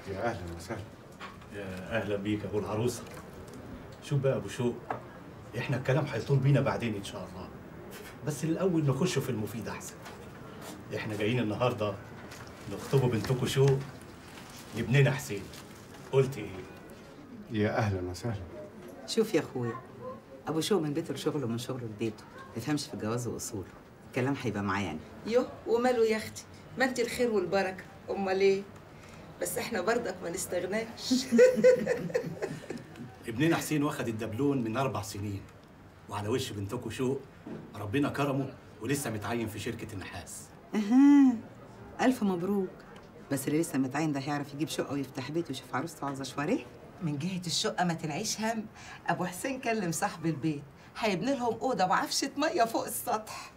يا اهلا وسهلا يا اهلا بيك يا ابو العروسه شوف بقى يا ابو شوق احنا الكلام هيطول بينا بعدين ان شاء الله بس الاول نخش في المفيد احسن احنا جايين النهارده نخطبوا بنتكم شوق لابننا حسين قلت ايه يا اهلا وسهلا شوف يا اخويا ابو شو من بيته لشغله ومن شغله لبيته ما تفهمش في الجواز واصوله الكلام هيبقى معاه يعني يوه وماله يا اختي ما انت الخير والبركه امال ايه بس احنا برضك ما نستغناش ابننا حسين واخد الدبلون من اربع سنين وعلى وش بنتكم شوق ربنا كرمه ولسه متعين في شركه النحاس اها الف مبروك بس اللي لسه متعين ده هيعرف يجيب شقه ويفتح بيت ويشوف عروسته عاوزه شوارع من جهه الشقه ما تنعيش هم ابو حسين كلم صاحب البيت هيبني لهم اوضه وعفشه ميه فوق السطح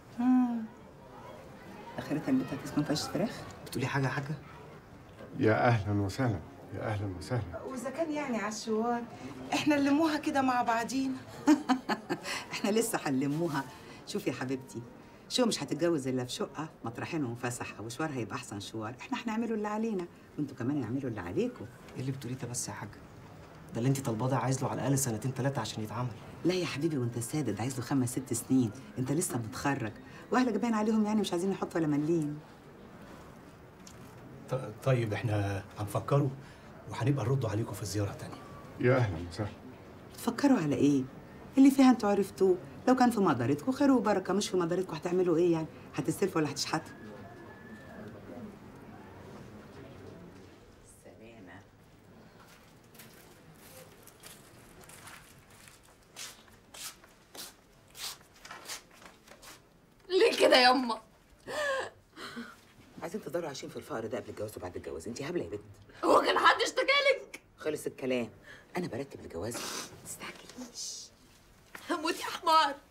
اخرتها البيت هتسمع ما فيهاش فراخ بتقولي حاجه يا حاجه يا اهلا وسهلا يا اهلا وسهلا واذا كان يعني على الشوار احنا نلموها كده مع بعضينا احنا لسه هنلموها شوف يا حبيبتي شو مش هتتجوز الا في شقه مطرحين ومفسحه وشوار هيبقى احسن شوار احنا هنعمله اللي علينا وانتوا كمان اعملوا اللي عليكم ايه اللي بتقوليه ده بس يا حاجه ده اللي انت طالباه ده عايز له على الاقل سنتين ثلاثه عشان يتعمل لا يا حبيبي وانت سادد عايز له خمس ست سنين انت لسه متخرج واهلك باين عليهم يعني مش عايزين نحط ولا مليم ط- طيب احنا هنفكروا وهنبقى نردوا عليكم في الزياره تانية يا اهلا وسهلا تفكروا على ايه اللي فيها انتوا عرفتوه لو كان في مقدرتكم خير وبركه مش في مقدرتكم هتعملوا ايه يعني هتستلفوا ولا هتشحتوا سلامة ليه كده يا اما عايزين تفضلوا عايشين في الفقر ده قبل الجواز وبعد الجواز انت هبله يا بنت هو كان حد اشتكالك خلص الكلام انا برتب الجواز ما تستعجليش هموت يا حمار